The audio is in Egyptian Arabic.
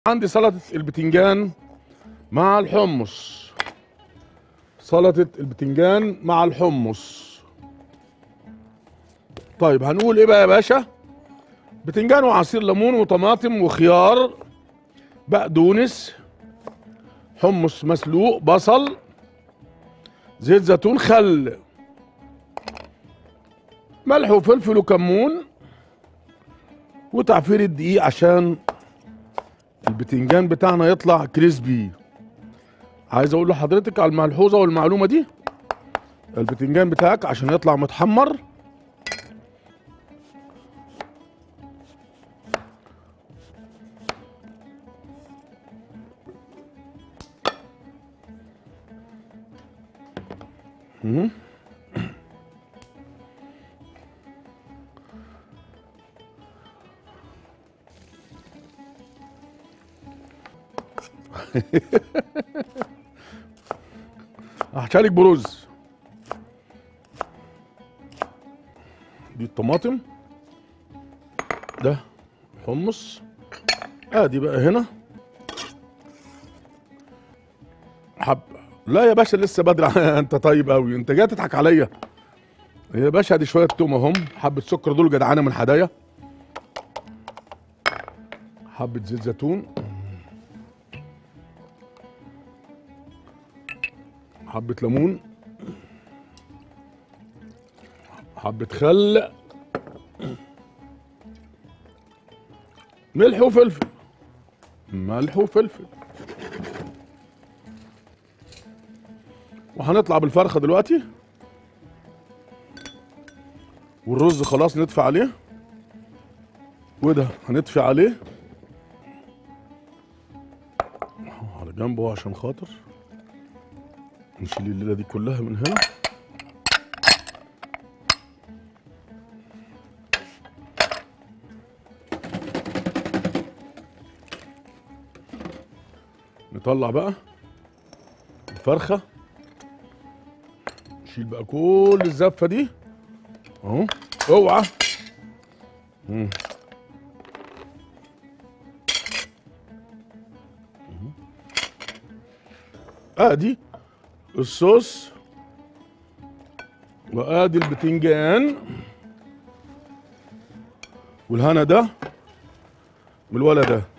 عندي سلطة البتنجان مع الحمص سلطة البتنجان مع الحمص طيب هنقول ايه بقى يا باشا بتنجان وعصير ليمون وطماطم وخيار بقدونس حمص مسلوق بصل زيت زيتون خل ملح وفلفل وكمون وتعفير الدقيق عشان البتنجان بتاعنا يطلع كريسبي عايز اقول لحضرتك على الملحوظه والمعلومه دي البتنجان بتاعك عشان يطلع متحمر مم. هحشالك برز دي الطماطم ده حمص ادي بقى هنا حب لا يا باشا لسه بدري انت طيب قوي انت جاي تضحك عليا يا باشا ادي شويه توم اهم حبه سكر دول جدعانه من حدايا حبه زيت زيتون حبة ليمون حبة خل ملح وفلفل ملح وفلفل وهنطلع بالفرخة دلوقتي والرز خلاص ندفع عليه وده هندفي عليه على جنبه عشان خاطر نشيل الليله دي كلها من هنا نطلع بقى الفرخه نشيل بقى كل الزفه دي اهو اوعى مم. ادي الصوص وادي البتنجان والهنا ده من الولد ده